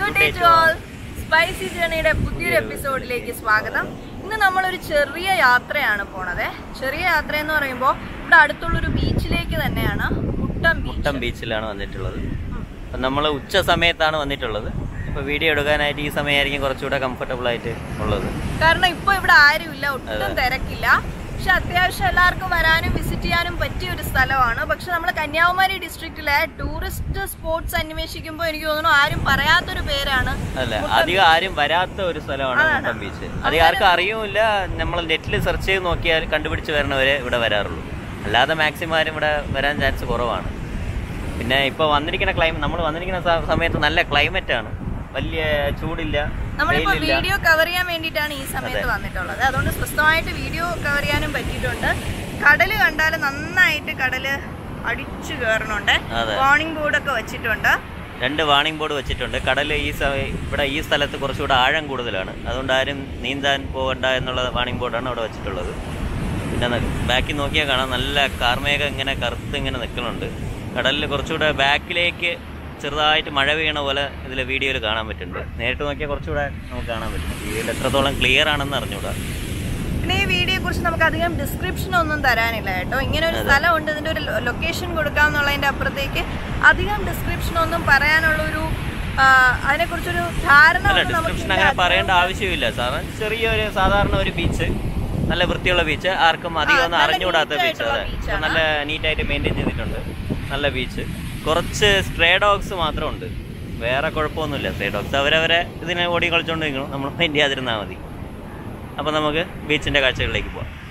Good day to all spicy ജേണിയുടെ പുതിയൊരു എപ്പിസോഡിലേക്ക് സ്വാഗതം ഇന്ന് നമ്മളൊരു ചെറിയ യാത്രയാണ് പോണത് ചെറിയ യാത്ര എന്ന് പറയുമ്പോൾ ഇവിടെ അടുത്തുള്ളൊരു ബീച്ചിലേക്ക് തന്നെയാണ് മുട്ടം ബീച്ച് മുട്ടം ബീച്ചിലാണ് വന്നിട്ടുള്ളത് അപ്പം നമ്മൾ ഉച്ച സമയത്താണ് വന്നിട്ടുള്ളത് ഇപ്പോൾ വീഡിയോ എടുക്കാനായിട്ട് ഈ സമയമായിരിക്കും കുറച്ചുകൂടെ കംഫർട്ടബിൾ ആയിട്ട് ഉള്ളത് കാരണം ഇപ്പൊ ഇവിടെ ആരുമില്ല ഒട്ടും തിരക്കില്ല പക്ഷെ അത്യാവശ്യം എല്ലാവർക്കും വരാനും വിസിറ്റ് ചെയ്യാനും പറ്റിയ ഒരു സ്ഥലമാണ് പക്ഷെ നമ്മൾ കന്യാകുമാരി ഡിസ്ട്രിക്റ്റിലെ ടൂറിസ്റ്റ് സ്പോട്സ് അന്വേഷിക്കുമ്പോൾ എനിക്ക് തോന്നുന്നു ആരും പറയാത്തൊരു പേരാണ് അല്ല അധികം ആരും വരാത്ത ഒരു സ്ഥലമാണ് മുട്ടം ബീച്ച് അധികം ആർക്കും അറിയുമില്ല നമ്മൾ നെറ്റിൽ സെർച്ച് ചെയ്ത് നോക്കിയാൽ കണ്ടുപിടിച്ച് വരണവരെ ഇവിടെ വരാറുള്ളൂ അല്ലാതെ മാക്സിമം ആരും ഇവിടെ വരാൻ ചാൻസ് കുറവാണ് പിന്നെ ഇപ്പോൾ വന്നിരിക്കുന്ന ക്ലൈമറ്റ് നമ്മൾ വന്നിരിക്കുന്ന സ- സമയത്ത് നല്ല ക്ലൈമറ്റ് ആണ് വലിയ ചൂടില്ല നമ്മളിപ്പോ വെയിലില്ല വീഡിയോ കവർ ചെയ്യാൻ വേണ്ടിയിട്ടാണ് ഈ സമയത്ത് വന്നിട്ടുള്ളത് അതുകൊണ്ട് സ്വസ്ഥമായിട്ട് വീഡിയോ കവർ ചെയ്യാനും പറ്റിയിട്ടുണ്ട് കടല് കണ്ടാൽ നന്നായിട്ട് കടല് അടിച്ചു കയറണുണ്ട് അതെ. വാർണിംഗ് ബോർഡൊക്കെ വെച്ചിട്ടുണ്ട് രണ്ട് വാണിംഗ് ബോർഡ് വെച്ചിട്ടുണ്ട് കടൽ ഈ സ- ഇവിടെ ഈ സ്ഥലത്ത് കുറച്ചുകൂടെ ആഴം കൂടുതലാണ് അതുകൊണ്ട് ആരും നീന്താൻ പോകണ്ട എന്നുള്ള വാണിംഗ് ബോർഡാണ് അവിടെ വെച്ചിട്ടുള്ളത് പിന്നെ ബാക്കിൽ നോക്കിയാൽ കാണാം നല്ല കാർമേഘം ഇങ്ങനെ കറുത്ത് ഇങ്ങനെ നിൽക്കുന്നുണ്ട് കടലിൽ കുറച്ചുകൂടെ ബാക്കിലേക്ക് ചെറുതായിട്ട് മഴ വീണ പോലെ ഇതിൽ വീഡിയോയിൽ കാണാൻ പറ്റുന്നുണ്ട് നേരിട്ട് നോക്കിയാൽ കുറച്ചുകൂടെ നമുക്ക് കാണാൻ പറ്റും വീഡിയോയിൽ എത്രത്തോളം ക്ലിയർ ആണെന്ന് അറിഞ്ഞൂടാ പിന്നെ ഈ വീഡിയോയെ കുറിച്ച് നമുക്ക് അധികം ഡിസ്ക്രിപ്ഷൻ ഒന്നും തരാനില്ല കേട്ടോ ഇങ്ങനെ ഒരു സ്ഥലമുണ്ട് ഇതിന്റെ ഒരു ലൊക്കേഷൻ കൊടുക്കാമെന്നുള്ളതിന്റെ അപ്പുറത്തേക്ക് അധികം ഡിസ്ക്രിപ്ഷൻ ഒന്നും പറയാനുള്ള ഒരു അതിനെ കുറിച്ചൊരു ധാരണ അല്ല ഒന്നും ഡിസ്ക്രിപ്ഷൻ നമുക്കില്ല. അങ്ങനെ പറയേണ്ട ആവശ്യമില്ല സാധാരണ ചെറിയൊരു സാധാരണ ഒരു ബീച്ച് നല്ല വൃത്തിയുള്ള ബീച്ച് ആർക്കും അധികം ഒന്നും നല്ല അറിഞ്ഞുകൂടാത്ത neat ബീച്ച് ആയിട്ടുള്ള അതെ beach ഇപ്പൊ നല്ല നീറ്റായിട്ട് മെയിൻറ്റെയിൻ ചെയ്തിട്ടുണ്ട് നല്ല ബീച്ച് കുറച്ച് സ്ട്രേ ഡോഗ്സ് മാത്രമുണ്ട് വേറെ കുഴപ്പമൊന്നുമില്ല സ്ട്രേ ഡോഗ്സ് അവരവരെ ഇതിനെ ഓടി കളിച്ചുകൊണ്ടിരിക്കണം നമ്മൾ മൈൻഡ് ചെയ്യാതിരുന്നാൽ മതി അപ്പോൾ നമുക്ക് ബീച്ചിൻ്റെ കാഴ്ചകളിലേക്ക് പോവാം